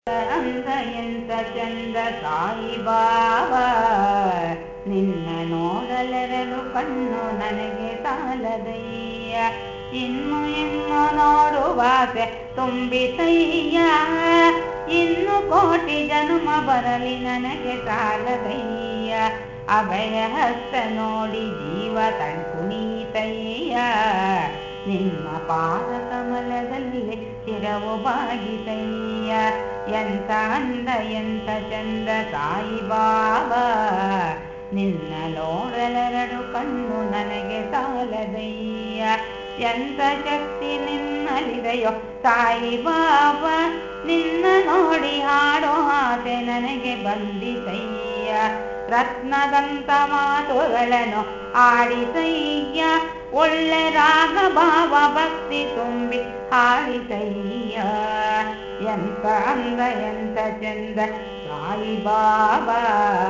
ಅಂದ ಎಂತ ಚಂದ ಸಾಯಿ ಬಾಬಾ ನಿನ್ನ ನೋಡಲೆರಡು ಕಣ್ಣು ನನಗೆ ಸಾಲದಯ್ಯ ಇನ್ನು ಇನ್ನು ನೋಡುವಾಸೆ ತುಂಬಿತಯ್ಯ ಇನ್ನು ಕೋಟಿ ಜನ್ಮ ಬರಲಿ ನನಗೆ ಸಾಲದಯ್ಯ ಅಭಯ ಹಸ್ತ ನೋಡಿ ಜೀವ ತಣ್ಕುಣೀತಯ್ಯ ನಿನ್ನ ಪಾದ ಕಮಲದಲ್ಲಿ ಚಿರವು ಬಾಗಿತಯ್ಯ ಎಂತ ಅಂದ ಎಂತ ಚಂದ ಸಾಯಿ ಬಾಬಾ ನಿನ್ನ ನೋಡಲೆರಡು ಕಣ್ಣು ನನಗೆ ಸಾಲದಯ್ಯ ಎಂತ ಶಕ್ತಿ ನಿನ್ನಲ್ಲಿದೆಯೋ ಸಾಯಿ ಬಾಬಾ ನಿನ್ನ ನೋಡಿ ಹಾಡೋ ಆಸೆ ನನಗೆ ಬಂದಿತಯ್ಯ ರತ್ನದಂತ ಮಾತುಗಳನ್ನು ಆಡಿಸಯ್ಯ ಒಳ್ಳೆ ರಾಗ ಭಾವ ಭಕ್ತಿ ತುಂಬಿ ಹಾಡಿಸಯ್ಯ ಎಂತ ಅಂದ ಎಂತ ಚಂದ ಸಾಯಿ ಬಾಬಾ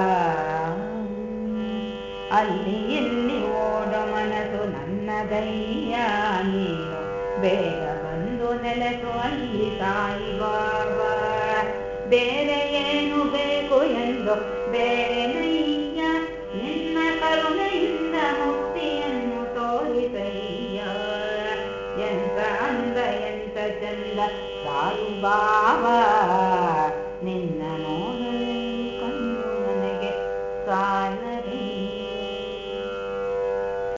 ಅಲ್ಲಿ ಇಲ್ಲಿ ಓಡ ಮನಸ್ಸು ನನ್ನದಯ್ಯ ನೀನು ಬೇಗ ಬಂದು ನೆಲೆಸು ಅಲ್ಲಿ ಸಾಯಿ ಬಾಬಾ ಬೇರೆ ಏನು ಬೇಕು ಎಂದು ಬೇರೆ ನಯ್ಯ ನಿನ್ನ ಕರುಣೆಯಿಂದ ಮುಕ್ತಿಯನ್ನು ತೋರಿಸಯ್ಯ ಎಂತ ಅಂದ ಎಂತ ಚಂದ ಸಾಯಿ ಬಾಬಾ ನಿನ್ನ ನೋಡಿ